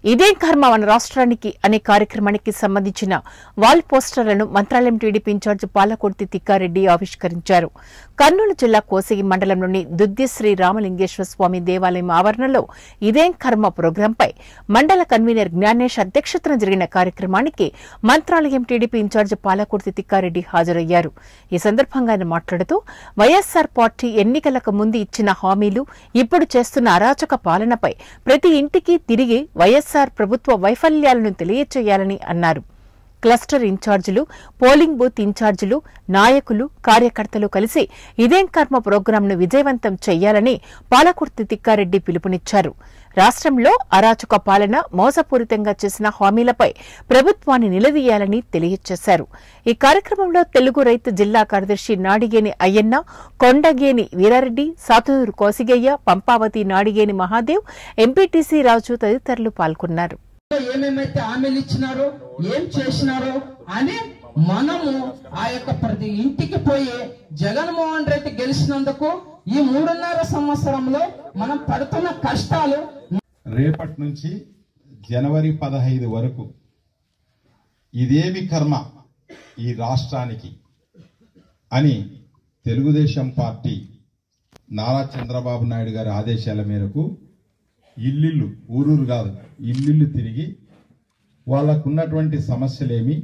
ఇదే కర్మ మన రాష్ట్రానికి అనే కార్యక్రమానికి సంబంధించిన వాల్ పోస్టర్లను మంత్రాలయం టీడీపీ ఇన్ఛార్జ్ పాలకుర్తి తిక్కారెడ్డి ఆవిష్కరించారు కర్నూలు జిల్లా కోసిగి మండలంలోని దుద్దిశ్రీ రామలింగేశ్వర స్వామి దేవాలయం ఆవరణలో ఇదేం కర్మ ప్రోగ్రాంపై మండల కన్వీనర్ జ్ఞానేష్ అధ్యక్షతన జరిగిన కార్యక్రమానికి మంత్రాలయం టీడీపీ ఇన్ఛార్జ్ పాలకుర్తి తిక్కారెడ్డి హాజరయ్యారు ఈ సందర్భంగా ఆయన మాట్లాడుతూ వైఎస్సార్ పార్టీ ఎన్నికలకు ముందు ఇచ్చిన హామీలు ఇప్పుడు చేస్తున్న అరాచక పాలనపై ప్రతి ఇంటికి తిరిగి వైఎస్సార్ ప్రభుత్వ వైఫల్యాలను తెలియచేయాలని అన్నారు క్లస్టర్ ఇన్ఛార్జీలు పోలింగ్ బూత్ ఇన్ఛార్జీలు నాయకులు కార్యకర్తలు కలిసి ఇదేం కర్మ ప్రోగ్రాంను విజయవంతం చేయాలని పాలకుర్తి తిక్కారెడ్డి పిలుపునిచ్చారు రాష్ట్రంలో అరాచక పాలన మోసపూరితంగా చేసిన హామీలపై ప్రభుత్వాన్ని నిలదీయాలని తెలియజేశారు ఈ కార్యక్రమంలో తెలుగు రైతు జిల్లా కార్యదర్శి నాడిగేని అయ్యన్న కొండగేని వీరారెడ్డి సాతూరు కోసిగయ్య పంపావతి నాడిగేని మహాదేవ్ ఎంపీటీసీ రాజు తదితరులు పాల్గొన్నారు ఏమేమైతే హామీలు ఇచ్చినారో ఏం చేసినారో అని మనము ఆ యొక్క ప్రతి ఇంటికి పోయి జగన్మోహన్ రెడ్డి గెలిచినందుకు ఈ మూడున్నర సంవత్సరంలో మనం పడుతున్న కష్టాలు రేపటి నుంచి జనవరి పదహైదు వరకు ఇదేమి కర్మ ఈ రాష్ట్రానికి అని తెలుగుదేశం పార్టీ నారా చంద్రబాబు నాయుడు గారి ఆదేశాల మేరకు ఇల్లిల్లు ఊరూరు కాదు ఇల్లిల్లు తిరిగి వాళ్ళకున్నటువంటి సమస్యలేమి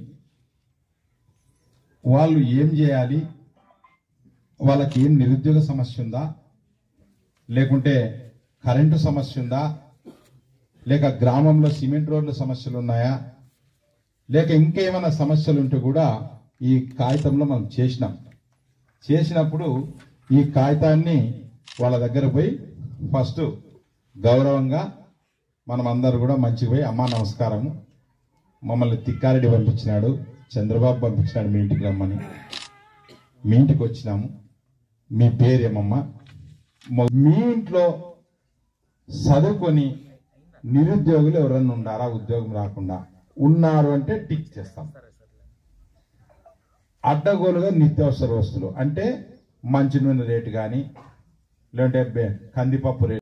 వాళ్ళు ఏం చేయాలి వాళ్ళకి ఏం నిరుద్యోగ సమస్య ఉందా లేకుంటే కరెంటు సమస్య ఉందా లేక గ్రామంలో సిమెంట్ రోడ్ల సమస్యలు ఉన్నాయా లేక ఇంకేమైనా సమస్యలు ఉంటే కూడా ఈ కాగితంలో మనం చేసినాం చేసినప్పుడు ఈ కాగితాన్ని వాళ్ళ దగ్గర పోయి ఫస్ట్ గౌరవంగా మనం అందరు కూడా మంచిగా పోయి అమ్మా నమస్కారము మమ్మల్ని తిక్కారెడ్డి పంపించినాడు చంద్రబాబు పంపించినాడు మీ ఇంటికి రమ్మని మీ ఇంటికి వచ్చినాము మీ పేరేమమ్మా మొ- మీ ఇంట్లో చదువుకొని నిరుద్యోగులు ఎవరన్నా ఉండారా ఉద్యోగం రాకుండా ఉన్నారు అంటే టిక్ చేస్తాం అడ్డగోలుగా నిత్యావసర వస్తువులు అంటే మంచి నూనె రేటు కానీ లేదంటే బె- కందిపప్పు రేటు